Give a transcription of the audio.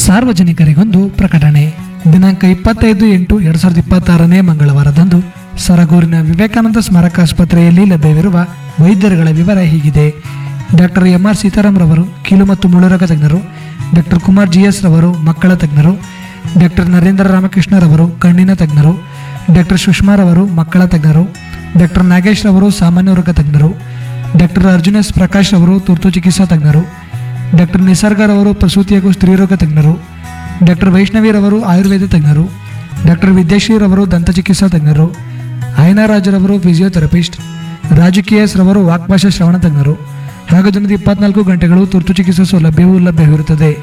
ಸಾರ್ವಜನಿಕರಿಗೊಂದು ಪ್ರಕಟಣೆ ದಿನಾಂಕ ಇಪ್ಪತ್ತೈದು ಎಂಟು ಎರಡ್ ಸಾವಿರದ ಇಪ್ಪತ್ತಾರನೇ ಮಂಗಳವಾರದಂದು ಸರಗೂರಿನ ವಿವೇಕಾನಂದ ಸ್ಮಾರಕ ಆಸ್ಪತ್ರೆಯಲ್ಲಿ ಲಭ್ಯವಿರುವ ವೈದ್ಯರುಗಳ ವಿವರ ಹೀಗಿದೆ ಡಾಕ್ಟರ್ ಎಂ ಆರ್ ಸೀತಾರಾಮ್ ರವರು ಕೀಲು ಮತ್ತು ಮುಳುರೋಗ ತಜ್ಞರು ಡಾಕ್ಟರ್ ಕುಮಾರ್ ಜಿ ಎಸ್ ರವರು ಮಕ್ಕಳ ತಜ್ಞರು ಡಾಕ್ಟರ್ ನರೇಂದ್ರ ರಾಮಕೃಷ್ಣ ರವರು ಕಣ್ಣಿನ ತಜ್ಞರು ಡಾಕ್ಟರ್ ಸುಷ್ಮಾ ರವರು ಮಕ್ಕಳ ತಜ್ಞರು ಡಾಕ್ಟರ್ ನಾಗೇಶ್ ರವರು ಸಾಮಾನ್ಯ ವರ್ಗ ತಜ್ಞರು ಡಾಕ್ಟರ್ ಅರ್ಜುನ್ ಎಸ್ ಪ್ರಕಾಶ್ ರವರು ತುರ್ತು ಚಿಕಿತ್ಸಾ ತಜ್ಞರು ಡಾಕ್ಟರ್ ನಿಸರ್ಗರವರು ಪ್ರಸೂತಿ ಹಾಗೂ ಸ್ತ್ರೀರೋಗ ತಜ್ಞರು ಡಾಕ್ಟರ್ ವೈಷ್ಣವಿರವರು ಆಯುರ್ವೇದ ತಜ್ಞರು ಡಾಕ್ಟರ್ ವಿದ್ಯಾಶ್ರೀರವರು ದಂತಚಿಕಿತ್ಸಾ ತಜ್ಞರು ರಾಜರವರು ಫಿಸಿಯೋಥೆರಪಿಸ್ಟ್ ರಾಜು ಕೆ ಎಸ್ ರವರು ವಾಕ್ಭಾಷಾ ಶ್ರವಣ ತಜ್ಞರು ಹಾಗೂ ದಿನದ ಇಪ್ಪತ್ನಾಲ್ಕು ಗಂಟೆಗಳು ತುರ್ತು ಚಿಕಿತ್ಸಾ ಸೌಲಭ್ಯವೂ ಲಭ್ಯವಿರುತ್ತದೆ